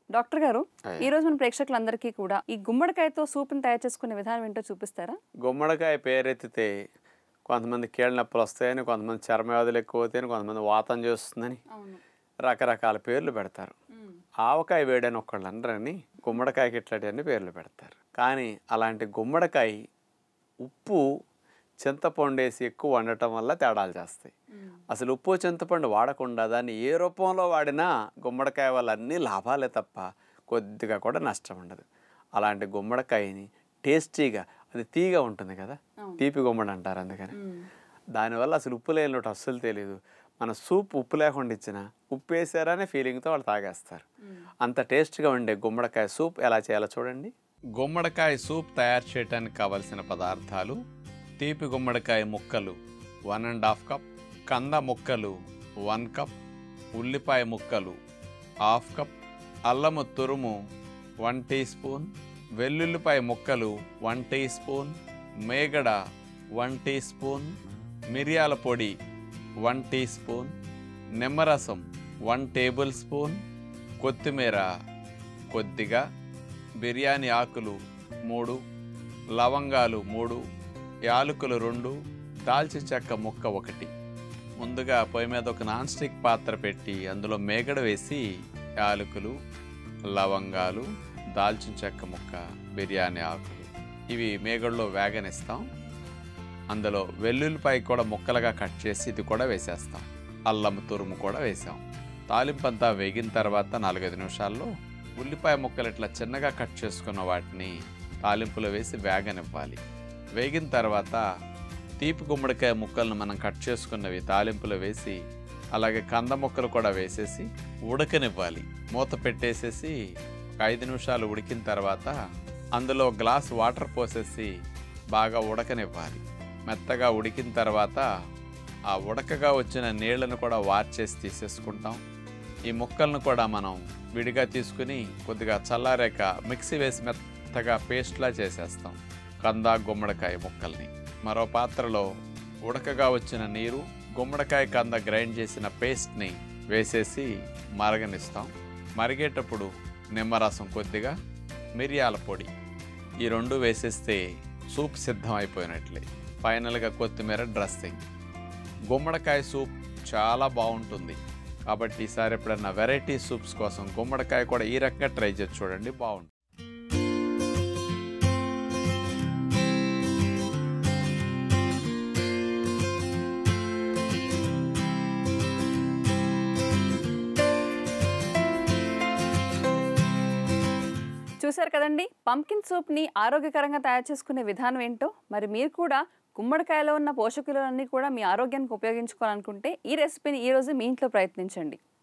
Doctor గారు అయ్యా. ఈ రోజు మన ప్రేక్షకులందరికీ కూడా ఈ గుమ్మడికాయతో సూప్ని తయారు చేసుకునే విధానం ఏంటో చూపిస్తారా గుమ్మడికాయ పేరెత్తితే కొంతమంది కీళ్ళ నొప్పులు వస్తాయని కొంతమంది చర్మ వ్యాధులు ఎక్కువ అవుతాయని కొంతమంది వాతం చేస్తుందని అవును రకరకాల పేర్లు పెడతారు ఆవకాయ వేడని ఒకళ్ళు అనరని గుమ్మడికాయకి ఇట్లాంటివన్నీ పేర్లు పెడతారు కానీ అలాంటి గుమ్మడికాయ ఉప్పు చింతపండు వేసి ఎక్కువ వండటం వల్ల తేడాలు చేస్తాయి అసలు ఉప్పు చింతపండు వాడకుండా దాన్ని ఏ రూపంలో వాడినా గుమ్మడికాయ వల్ల అన్ని లాభాలే తప్ప కొద్దిగా కూడా నష్టం ఉండదు అలాంటి గుమ్మడికాయని టేస్టీగా అది తీగా ఉంటుంది కదా తీపి గుమ్మడి అంటారు అందుకని దానివల్ల అసలు ఉప్పు లేని లోటు అస్సలు తెలియదు మన సూప్ ఉప్పు లేకుండా ఇచ్చిన ఉప్పు వేసారనే ఫీలింగ్తో వాళ్ళు తాగేస్తారు అంత టేస్ట్గా ఉండే గుమ్మడికాయ సూప్ ఎలా చేయాలో చూడండి గుమ్మడికాయ సూప్ తయారు చేయడానికి కావలసిన పదార్థాలు తీపి గుమ్మడికాయ ముక్కలు వన్ అండ్ హాఫ్ కప్ కంద ముక్కలు వన్ కప్ ఉల్లిపాయ ముక్కలు హాఫ్ కప్ అల్లము తురుము వన్ టీ స్పూన్ వెల్లుల్లిపాయ ముక్కలు వన్ టీ స్పూన్ మేగడ వన్ టీ స్పూన్ మిరియాల పొడి వన్ టీ స్పూన్ నిమ్మరసం వన్ టేబుల్ స్పూన్ కొత్తిమీర కొద్దిగా బిర్యానీ ఆకులు మూడు లవంగాలు మూడు యాలకులు రెండు దాల్చిన చెక్క ముక్క ఒకటి ముందుగా పొయ్యి మీద ఒక నాన్ స్టిక్ పాత్ర పెట్టి అందులో మేగడ వేసి యాలకులు లవంగాలు దాల్చిన చెక్క ముక్క బిర్యానీ ఆకులు ఇవి మేగడలో వేగనిస్తాం అందులో వెల్లుల్లిపాయ కూడా ముక్కలుగా కట్ చేసి ఇది కూడా వేసేస్తాం అల్లం తురుము కూడా వేసాం తాలింపంతా వేగిన తర్వాత నాలుగైదు నిమిషాల్లో ఉల్లిపాయ ముక్కలు ఇట్లా చిన్నగా కట్ చేసుకున్న వాటిని తాలింపులో వేసి వేగనివ్వాలి వేగిన తర్వాత తీపి గుమ్మడికాయ ముక్కలను మనం కట్ చేసుకున్నవి తాలింపులో వేసి అలాగే కంద ముక్కలు కూడా వేసేసి ఉడకనివ్వాలి మూత పెట్టేసేసి ఒక ఐదు నిమిషాలు ఉడికిన తర్వాత అందులో ఒక గ్లాస్ వాటర్ పోసేసి బాగా ఉడకనివ్వాలి మెత్తగా ఉడికిన తర్వాత ఆ ఉడకగా వచ్చిన నీళ్లను కూడా వార్చేసి తీసేసుకుంటాం ఈ ముక్కలను కూడా మనం విడిగా తీసుకుని కొద్దిగా చల్లారాక మిక్సీ వేసి మెత్తగా పేస్ట్లా చేసేస్తాం కంద గుమ్మడికాయ ముక్కల్ని మరో పాత్రలో ఉడకగా వచ్చిన నీరు గుమ్మడికాయ కంద గ్రైండ్ చేసిన పేస్ట్ని వేసేసి మరగనిస్తాం మరిగేటప్పుడు నిమ్మరసం కొద్దిగా మిరియాల పొడి ఈ రెండు వేసేస్తే సూప్ సిద్ధం అయిపోయినట్లే ఫైనల్గా కొత్తిమీర డ్రెస్సింగ్ గుమ్మడికాయ సూప్ చాలా బాగుంటుంది కాబట్టి ఈసారి ఎప్పుడైనా వెరైటీ సూప్స్ కోసం గుమ్మడికాయ కూడా ఈ రకంగా ట్రై చేసి చూడండి బాగుంటుంది చూశారు కదండి పంకిన్ సూప్ని ఆరోగ్యకరంగా తయారు చేసుకునే విధానం ఏంటో మరి మీరు కూడా గుమ్మడికాయలో ఉన్న పోషకులన్నీ కూడా మీ ఆరోగ్యానికి ఉపయోగించుకోవాలనుకుంటే ఈ రెసిపీని ఈ రోజు మీ ఇంట్లో ప్రయత్నించండి